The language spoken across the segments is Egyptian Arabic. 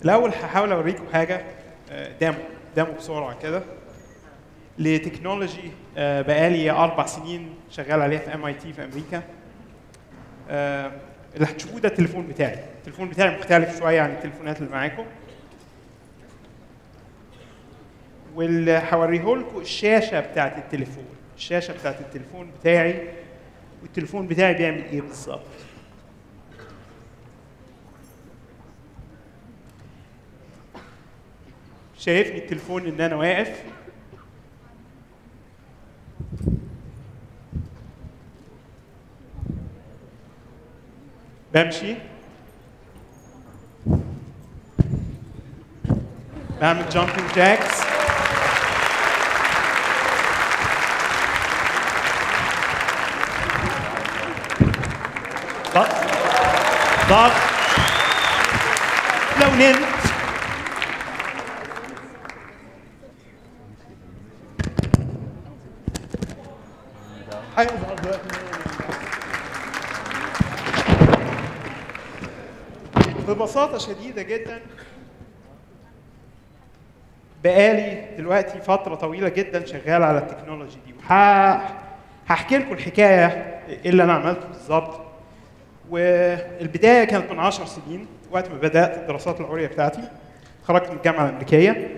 الاول هحاول اوريكم حاجه آه، ديمو ديمو بسرعه كده لتكنولوجي آه، بقالي اربع سنين شغال عليها في ام اي تي في امريكا آه، اللي هتشوفوه ده التليفون بتاعي التليفون بتاعي مختلف شويه عن التليفونات اللي معاكم واللي هوريه لكم الشاشه بتاعت التليفون الشاشه بتاعت التليفون بتاعي والتليفون بتاعي بيعمل ايه بالظبط شايفني التليفون ان انا واقف بمشي بعمل جامبنج جاكس ضغط ضغط لو نمت هيظهر دلوقتي ببساطة شديدة جدا بقالي دلوقتي فترة طويلة جدا شغال على التكنولوجي دي وهحكي لكم الحكاية ايه اللي انا عملته بالظبط والبداية كانت من 10 سنين وقت ما بدأت الدراسات العليا بتاعتي خرجت من الجامعة الأمريكية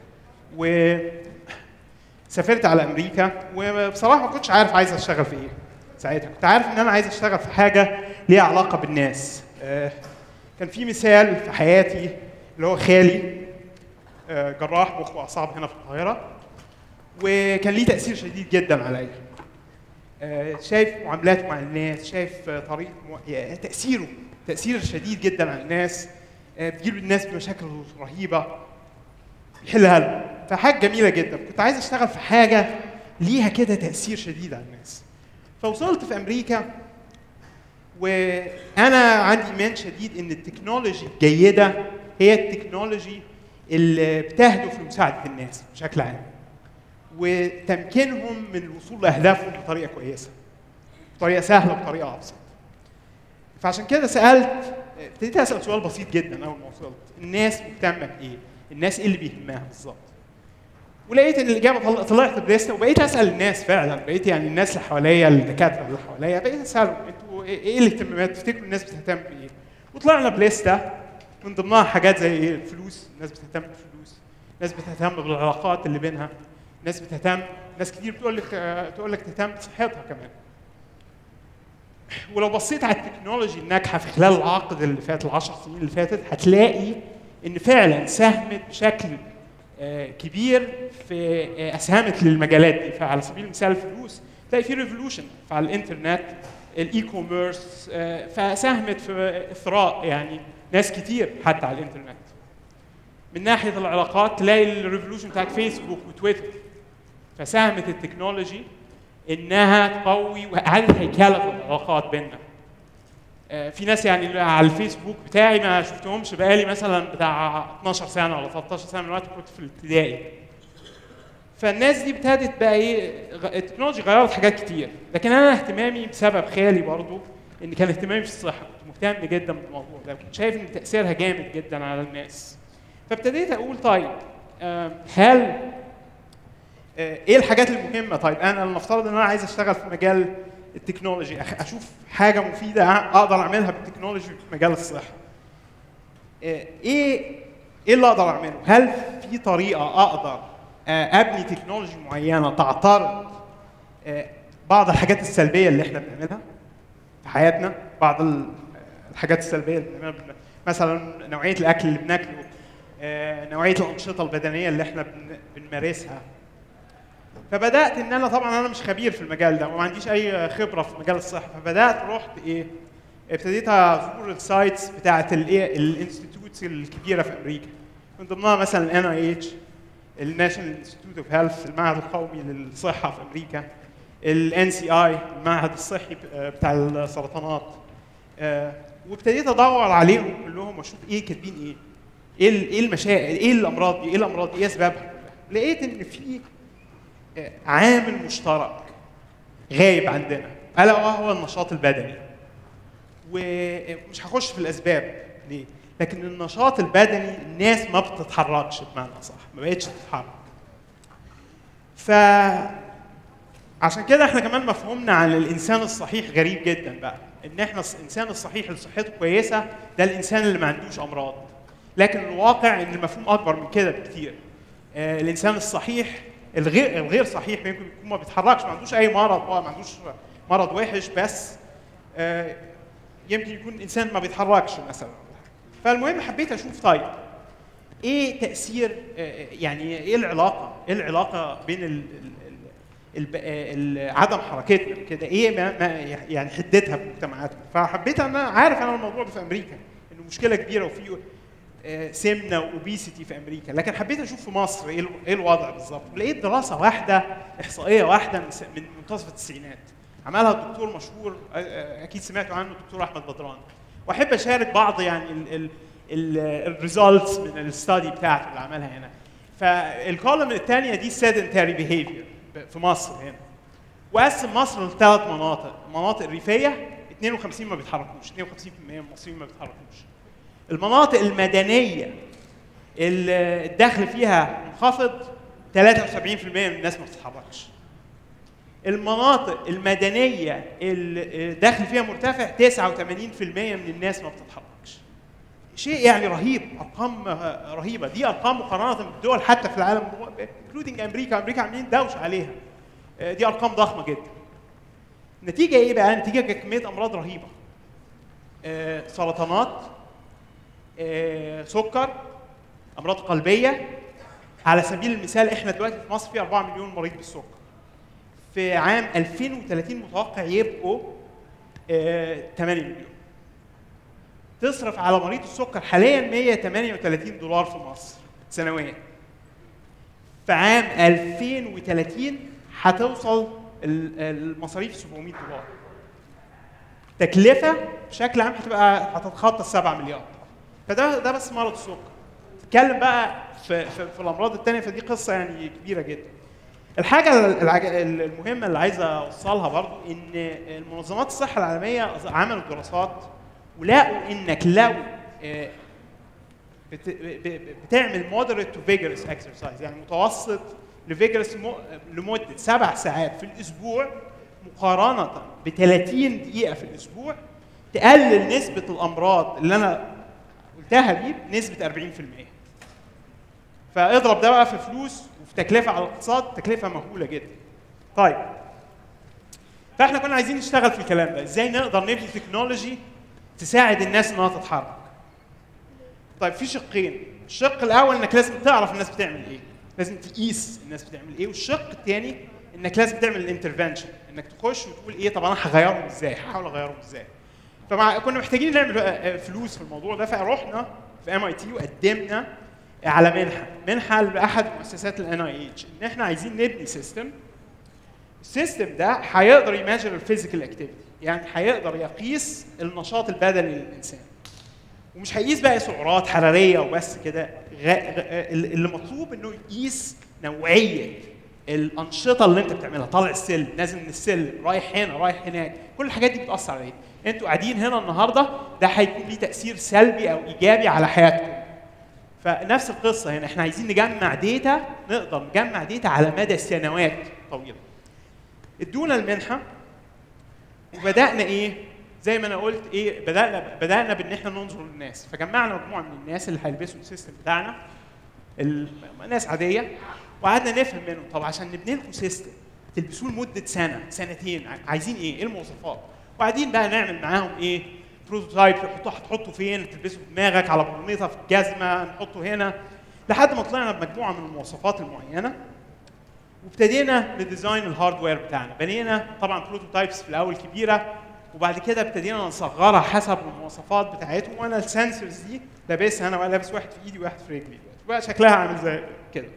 وسافرت على أمريكا وبصراحة ما كنتش عارف عايز أشتغل في إيه ساعتها كنت عارف إن أنا عايز أشتغل في حاجة ليها علاقة بالناس آه، كان في مثال في حياتي اللي هو خالي آه، جراح مخ واعصاب هنا في القاهره وكان ليه تاثير شديد جدا عليا آه، شايف معاملاته مع الناس شايف آه، طريقه مو... يعني تاثيره تاثير شديد جدا على الناس آه، بيجيب الناس بمشاكل رهيبه بيحلها لهم فحاجه جميله جدا كنت عايز اشتغل في حاجه ليها كده تاثير شديد على الناس فوصلت في امريكا وانا عندي ايمان شديد ان التكنولوجي الجيده هي التكنولوجي اللي بتهدف لمساعده الناس بشكل عام وتمكينهم من الوصول لاهدافهم بطريقه كويسه بطريقه سهله وبطريقه ابسط فعشان كده سالت ابتديت اسال سؤال بسيط جدا اول ما وصلت الناس مهتمه بايه الناس ايه اللي بيهمها بالظبط ولقيت ان الاجابه طل- طلعت بليسته وبقيت اسال الناس فعلا بقيت يعني الناس اللي حواليا الدكاتره اللي حواليا بقيت اسالهم انتوا ايه إيه الاهتمامات تفتكروا الناس بتهتم بايه؟ وطلعنا بليسته من ضمنها حاجات زي ايه الفلوس الناس بتهتم بالفلوس الناس بتهتم بالعلاقات اللي بينها ناس بتهتم ناس كتير بتقول لك آه، تقول لك تهتم بصحتها كمان ولو بصيت على التكنولوجي الناجحه في خلال العقد اللي فات العشر سنين اللي فاتت هتلاقي ان فعلا ساهمت بشكل آه، كبير في آه، اسهمت للمجالات دي فعلى سبيل المثال الفلوس تلاقي في ريفولوشن على الانترنت الاي كوميرس فساهمت في اثراء يعني ناس كتير حتى على الانترنت من ناحيه العلاقات تلاقي الريفولوشن بتاعت فيسبوك وتويتر فساهمت التكنولوجي انها تقوي واعاده هيكله العلاقات بيننا آه، في ناس يعني على الفيسبوك بتاعي ما شفتهمش بقالي مثلا بتاع 12 سنه ولا 13 سنه من وقت كنت في الابتدائي فالناس دي ابتدت بقى ايه غ- التكنولوجيا غيرت حاجات كتير لكن انا اهتمامي بسبب خالي برضو ان كان اهتمامي في الصحه كنت مهتم جدا بالموضوع ده كنت شايف ان تاثيرها جامد جدا على الناس فابتديت اقول طيب آه، هل آه، ايه الحاجات المهمه طيب انا نفترض ان انا عايز اشتغل في مجال التكنولوجي أخ- اشوف حاجه مفيده أع- اقدر اعملها بالتكنولوجي في مجال الصحه آه، ايه ايه اللي اقدر اعمله هل في طريقه اقدر آه، ابني تكنولوجي معينه تعترض آه، بعض الحاجات السلبيه اللي احنا بنعملها في حياتنا بعض ال- الحاجات السلبيه اللي بنعملها بن- مثلا نوعيه الاكل اللي بناكله آه، نوعيه الانشطه البدنيه اللي احنا بن- بنمارسها فبدات ان انا طبعا انا مش خبير في المجال ده وما عنديش اي خبره في مجال الصحه فبدات رحت ايه ابتديت ازور السايتس بتاعت الايه الانستيتيوتس الكبيره في امريكا من ضمنها مثلا الان اي اتش الناشونال انستيتيوت اوف هيلث المعهد القومي للصحه في امريكا الان سي اي المعهد الصحي ب- آه، بتاع السرطانات آه، وابتديت ادور عليهم كلهم واشوف ايه كاتبين ايه ايه ال- ايه المشاكل ايه الامراض دي ايه الامراض دي ايه اسبابها كلها لقيت ان في آه، عامل مشترك غايب عندنا الا وهو النشاط البدني ومش هخش في الاسباب ليه لكن النشاط البدني الناس ما بتتحركش بمعنى صح ما بقتش تتحرك ف عشان كده احنا كمان مفهومنا عن الانسان الصحيح غريب جدا بقى ان احنا الانسان الصحيح اللي صحته كويسه ده الانسان اللي ما عندوش امراض لكن الواقع ان المفهوم اكبر من كده بكتير آه الانسان الصحيح الغير الغير صحيح يمكن يكون ما بيتحركش ما عندوش اي مرض ما عندوش مرض وحش بس آه يمكن يكون انسان ما بيتحركش مثلا فالمهم حبيت اشوف طيب ايه تاثير آه يعني ايه العلاقه ايه العلاقه بين ال ال ال عدم حركتنا كده ايه ما, ما يعني حدتها في مجتمعاتنا فحبيت انا عارف انا الموضوع ده في امريكا انه مشكله كبيره وفي سمنه واوبيسيتي في امريكا لكن حبيت اشوف في مصر ايه ايه الوضع بالظبط لقيت دراسه واحده احصائيه واحده من منتصف التسعينات عملها الدكتور مشهور اكيد سمعتوا عنه الدكتور احمد بدران واحب اشارك بعض يعني الريزلتس من الستادي بتاعته اللي عملها هنا فالكولم الثانيه دي سيدنتاري بيهيفير في مصر هنا وقسم مصر لثلاث مناطق المناطق الريفيه 52 ما بيتحركوش 52% من المصريين ما بيتحركوش المناطق المدنيه اللي الدخل فيها منخفض 73% من الناس ما بتتحركش المناطق المدنيه اللي الدخل فيها مرتفع 89% من الناس ما بتتحركش شيء يعني رهيب ارقام رهيبه دي ارقام مقارنه بالدول حتى في العالم انكلودنج امريكا امريكا عاملين دوش عليها دي ارقام ضخمه جدا النتيجه ايه بقى نتيجه كميه امراض رهيبه سرطانات سكر امراض قلبيه على سبيل المثال احنا دلوقتي في مصر في 4 مليون مريض بالسكر في عام 2030 متوقع يبقوا 8 مليون تصرف على مريض السكر حاليا 138 دولار في مصر سنويا في عام 2030 هتوصل المصاريف 700 دولار تكلفه بشكل عام هتبقى هتتخطى ال 7 مليار فده ده بس مرض السكر تتكلم بقى في, في, في الامراض الثانيه فدي قصه يعني كبيره جدا الحاجه المهمه اللي عايز اوصلها برضو ان المنظمات الصحه العالميه عملوا دراسات ولقوا انك لو بتعمل moderate to vigorous exercise يعني متوسط لفيجرس لمده سبع ساعات في الاسبوع مقارنه ب 30 دقيقه في الاسبوع تقلل نسبه الامراض اللي انا قلتها دي بنسبه 40% فاضرب ده بقى في فلوس وفي تكلفه على الاقتصاد تكلفه مهوله جدا طيب فاحنا كنا عايزين نشتغل في الكلام ده ازاي نقدر نبني تكنولوجي تساعد الناس انها تتحرك طيب في شقين الشق الاول انك لازم تعرف الناس بتعمل ايه لازم تقيس الناس بتعمل ايه والشق الثاني انك لازم تعمل الانترفنشن انك تخش وتقول ايه طب انا هغيرهم ازاي هحاول اغيرهم ازاي فمع كنا محتاجين نعمل فلوس في الموضوع ده فرحنا في ام اي تي وقدمنا على منحه منحه لاحد مؤسسات الان اي اتش ان احنا عايزين نبني سيستم السيستم ده هيقدر يماجر الفيزيكال اكتيفيتي يعني هيقدر يقيس النشاط البدني للانسان ومش هيقيس بقى سعرات حراريه وبس كده اللي مطلوب انه يقيس نوعيه الانشطه اللي انت بتعملها طالع السلم نازل من السلم رايح هنا رايح هناك كل الحاجات دي بتاثر عليك انتوا قاعدين هنا النهارده ده هيكون ليه تاثير سلبي او ايجابي على حياتكم فنفس القصه هنا احنا عايزين نجمع ديتا نقدر نجمع ديتا على مدى سنوات طويله ادونا المنحه وبدانا ايه زي ما انا قلت ايه بدانا بدانا بان احنا ننظر للناس فجمعنا مجموعه من الناس اللي هيلبسوا السيستم بتاعنا ناس عاديه وقعدنا نفهم منهم طب عشان نبني لكم سيستم تلبسوه لمده سنه سنتين عايزين ايه؟ ايه المواصفات؟ وقاعدين بقى نعمل معاهم ايه؟ بروتوتايب تحطوه هتحطه فين؟ تلبسه في دماغك على برنيطه في الجزمه نحطه هنا لحد ما طلعنا بمجموعه من المواصفات المعينه وابتدينا نديزاين الهاردوير بتاعنا بنينا طبعا بروتوتايبس في الاول كبيره وبعد كده ابتدينا نصغرها حسب المواصفات بتاعتهم وانا السنسورز دي لابسها انا لابس واحد في ايدي وواحد في رجلي دلوقتي بقى شكلها عامل زي كده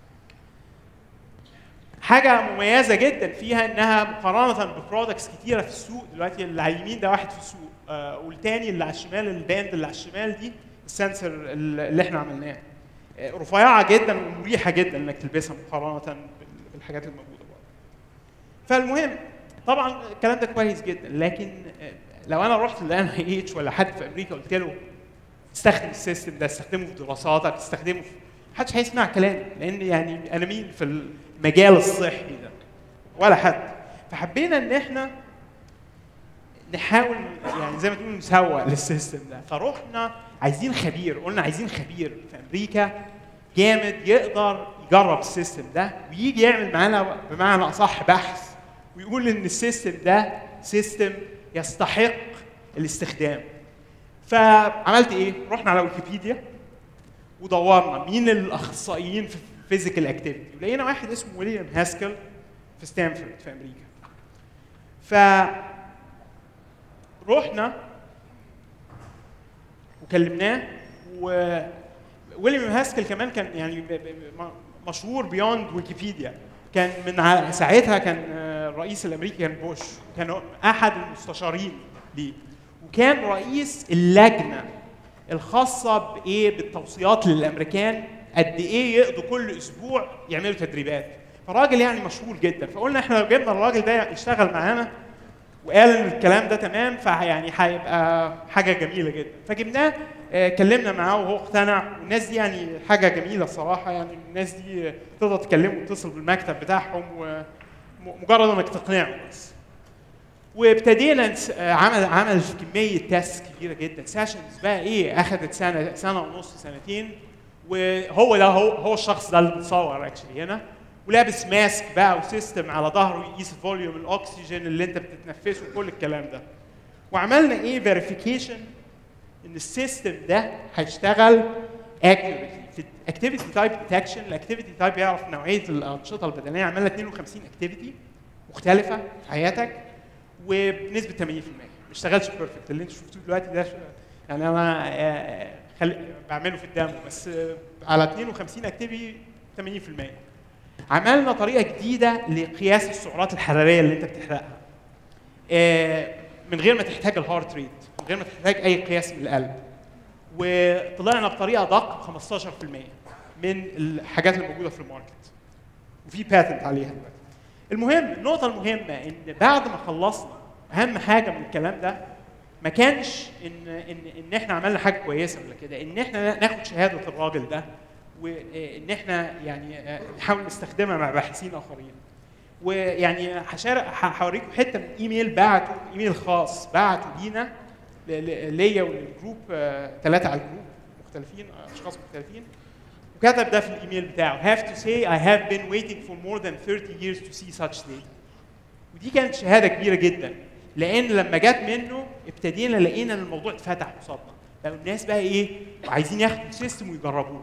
حاجه مميزه جدا فيها انها مقارنه ببرودكتس كتيره في السوق دلوقتي اللي على اليمين ده واحد في السوق آه والتاني اللي على الشمال الباند اللي على الشمال دي السنسور اللي احنا عملناه آه رفيعه جدا ومريحه جدا انك تلبسها مقارنه بالحاجات الموجوده بره فالمهم طبعا الكلام ده كويس جدا لكن آه لو انا رحت لان اي اتش ولا حد في امريكا قلت له تستخدم السيستم ده تستخدمه في دراساتك تستخدمه في محدش هيسمع كلامي لان يعني انا مين في المجال الصحي ده ولا حد فحبينا ان احنا نحاول يعني زي ما تقول نسوق للسيستم ده فروحنا عايزين خبير قلنا عايزين خبير في امريكا جامد يقدر يجرب السيستم ده ويجي يعمل معانا بمعنى اصح بحث ويقول ان السيستم ده سيستم يستحق الاستخدام فعملت ايه؟ رحنا على ويكيبيديا ودورنا مين الاخصائيين في فيزيكال اكتيفيتي ولقينا واحد اسمه ويليام هاسكل في ستانفورد في امريكا ف رحنا وكلمناه وويليام هاسكل كمان كان يعني ب- ب- م- مشهور بيوند ويكيبيديا كان من ع- ساعتها كان آه، الرئيس الامريكي كان بوش كان احد المستشارين ليه وكان رئيس اللجنه الخاصه بايه بالتوصيات للامريكان قد ايه يقضوا كل اسبوع يعملوا تدريبات فراجل يعني مشهور جدا فقلنا احنا لو جبنا الراجل ده يشتغل معانا وقال ان الكلام ده تمام فيعني هيبقى حاجه جميله جدا فجبناه آه، كلمنا معاه وهو اقتنع والناس دي يعني حاجه جميله الصراحه يعني الناس دي تقدر تكلمه وتتصل بالمكتب بتاعهم ومجرد انك تقنعه بس وابتدينا نس- آه، عمل عمل كميه تيست كبيره جدا سيشنز بقى ايه اخذت سنه سنه ونص سنتين وهو ده هو هو الشخص ده اللي بتصور اكشلي هنا ولابس ماسك بقى وسيستم على ظهره يقيس الفوليوم الاكسجين اللي انت بتتنفسه وكل الكلام ده وعملنا ايه فيريفيكيشن ان السيستم ده هيشتغل accurately في الاكتيفيتي تايب ديتكشن الاكتيفيتي تايب يعرف نوعيه الانشطه البدنيه عملنا 52 اكتيفيتي مختلفه في حياتك وبنسبه 80% ما اشتغلش بيرفكت اللي انتوا شفتوه دلوقتي ده ش- يعني انا آه، خل... بعمله في الدم بس آه، على 52 اكتيفيتي 80% عملنا طريقه جديده لقياس السعرات الحراريه اللي انت بتحرقها آه، من غير ما تحتاج الهارت ريت من غير ما تحتاج اي قياس من القلب وطلعنا بطريقه دق 15% من الحاجات اللي موجوده في الماركت وفي باتنت عليها دلوقتي المهم النقطه المهمه ان بعد ما خلصنا اهم حاجه من الكلام ده ما كانش ان ان ان احنا عملنا حاجه كويسه ولا كده ان احنا ناخد شهاده الراجل ده وان احنا يعني آه، نحاول نستخدمها مع باحثين اخرين ويعني هشارك ه- هوريكم حته من ايميل بعته ايميل خاص بعته لينا ل- ل- ليا وللجروب ثلاثه على الجروب مختلفين آه، اشخاص مختلفين وكتب ده في الايميل بتاعه have to say I have been waiting for more than 30 years to see such data ودي كانت شهاده كبيره جدا لان لما جت منه ابتدينا لقينا ان الموضوع اتفتح قصادنا بقوا الناس بقى ايه عايزين ياخدوا السيستم ويجربوه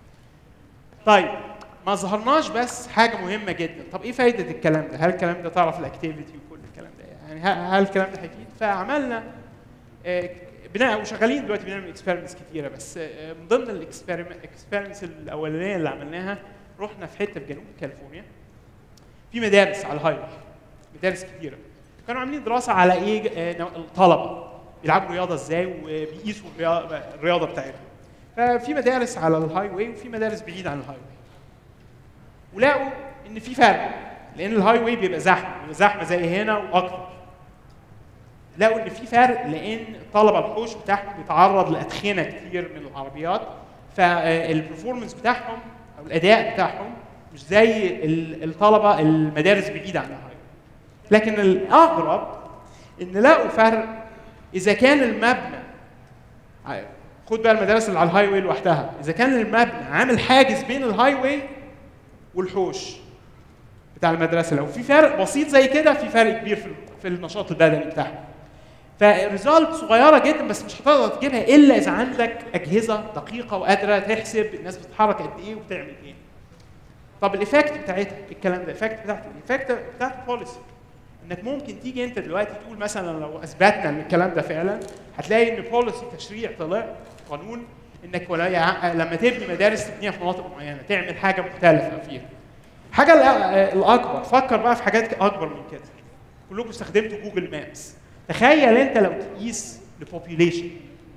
طيب ما ظهرناش بس حاجه مهمه جدا طب ايه فايده الكلام ده هل الكلام ده تعرف الاكتيفيتي وكل الكلام ده يعني هل هل الكلام ده هيفيد فعملنا آه، بناء وشغالين دلوقتي بنعمل اكسبيرمنتس كتيره بس آه، من ضمن الاكسبيرمنتس الاولانيه اللي عملناها رحنا في حته في جنوب كاليفورنيا في مدارس على الهاي واي مدارس كتيره كانوا عاملين دراسه على ايه آه، نوع- الطلبه بيلعبوا رياضه ازاي وبيقيسوا الرياضه الرياضة بتاعتهم ففي مدارس على الهاي واي وفي مدارس بعيد عن الهاي واي ولقوا ان في فرق لان الهاي واي بيبقى زحمه بيبقى زحمه زي هنا واكتر لقوا ان في فرق لان الطلبه الحوش بتاعهم بيتعرض لادخنه كتير من العربيات فالبرفورمانس بتاعهم او الاداء بتاعهم مش زي ال- الطلبه المدارس بعيده عن الهاي لكن الاغرب ان لقوا فرق اذا كان المبنى ع- خد بقى المدارس اللي على الهاي واي لوحدها اذا كان المبنى عامل حاجز بين الهاي واي والحوش بتاع المدرسه لو في فرق بسيط زي كده في فرق كبير في في النشاط البدني بتاعهم فريزالت صغيره جدا بس مش هتقدر تجيبها الا اذا عندك اجهزه دقيقه وقادره تحسب الناس بتتحرك قد ايه وبتعمل ايه طب الايفكت بتاعتها إيه الكلام ده الايفكت بتاعته الايفكت بتاعت البوليسي انك ممكن تيجي انت دلوقتي تقول مثلا لو اثبتنا ان الكلام ده فعلا هتلاقي ان بوليسي تشريع طلع قانون انك ولا يع- لما تبني مدارس تبنيها في مناطق معينه تعمل حاجه مختلفه فيها حاجه الأ- الاكبر فكر بقى في حاجات اكبر من كده كلكم استخدمتوا جوجل مابس تخيل انت لو تقيس البوبيوليشن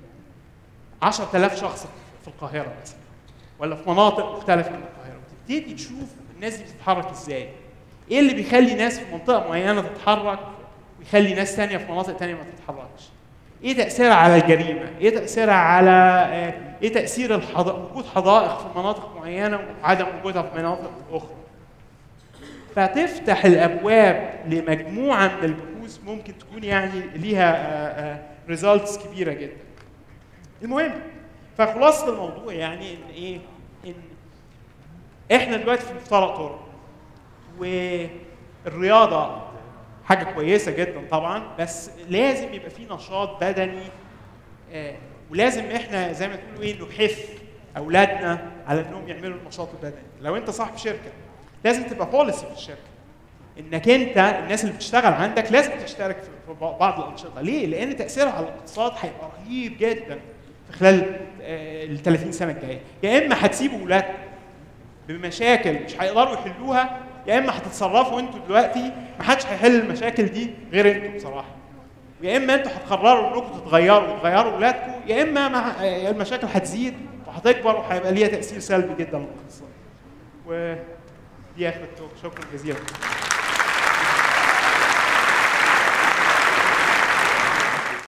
10000 شخص في القاهره مثلا ولا في مناطق مختلفه من القاهره وتبتدي تشوف الناس دي بتتحرك ازاي ايه اللي بيخلي ناس في منطقه معينه تتحرك ويخلي ناس تانية في مناطق تانية ما تتحركش ايه تاثيرها على الجريمه ايه تاثيرها على آه، ايه تاثير الحض... وجود حدائق في مناطق معينه وعدم وجودها في مناطق اخرى فتفتح الابواب لمجموعه من البحوث ممكن تكون يعني ليها ريزلتس كبيره جدا المهم فخلاصه الموضوع يعني ان ايه ان احنا دلوقتي في مفترق طرق والرياضه حاجه كويسه جدا طبعا بس لازم يبقى في نشاط بدني آه، ولازم احنا زي ما تقولوا ايه نحث اولادنا على انهم يعملوا النشاط البدني لو انت صاحب شركه لازم تبقى بوليسي في الشركه انك انت الناس اللي بتشتغل عندك لازم تشترك في في بعض الانشطه ليه لان تاثيرها على الاقتصاد هيبقى رهيب جدا في خلال ال 30 سنه الجايه يا اما هتسيبوا ولادكم بمشاكل مش هيقدروا يحلوها يا اما هتتصرفوا انتوا دلوقتي ما حدش هيحل المشاكل دي غير انتوا بصراحه يا اما انتوا هتقرروا انكم تتغيروا وتغيروا ولادكم يا اما مع المشاكل هتزيد وهتكبر وهيبقى ليها تاثير سلبي جدا على الاقتصاد ودي اخر التوك شكرا جزيلا